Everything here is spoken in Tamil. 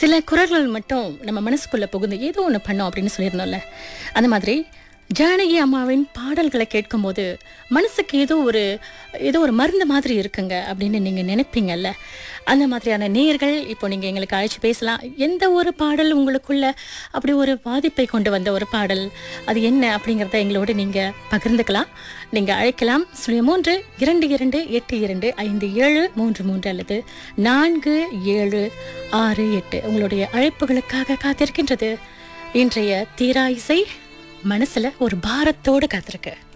சில குரல்கள் மட்டும் நம்ம மனசுக்குள்ள புகுந்து ஏதோ ஒன்று பண்ணோம் அப்படின்னு சொல்லியிருந்தோம்ல அந்த மாதிரி ஜானகி அம்மாவின் பாடல்களை கேட்கும்போது மனசுக்கு ஏதோ ஒரு ஏதோ ஒரு மருந்து மாதிரி இருக்குங்க அப்படின்னு நீங்கள் நினைப்பீங்கல்ல அந்த மாதிரியான நேயர்கள் இப்போ நீங்கள் எங்களுக்கு அழைச்சி பேசலாம் எந்த ஒரு பாடல் உங்களுக்குள்ள அப்படி ஒரு பாதிப்பை கொண்டு வந்த ஒரு பாடல் அது என்ன அப்படிங்கிறத எங்களோட நீங்கள் பகிர்ந்துக்கலாம் நீங்கள் அழைக்கலாம் சுழிய மூன்று இரண்டு இரண்டு எட்டு இரண்டு ஐந்து ஏழு மூன்று மூன்று அல்லது நான்கு ஏழு ஆறு எட்டு உங்களுடைய அழைப்புகளுக்காக காத்திருக்கின்றது இன்றைய தீரா இசை மனசுல ஒரு பாரத்தோடு காத்திருக்கு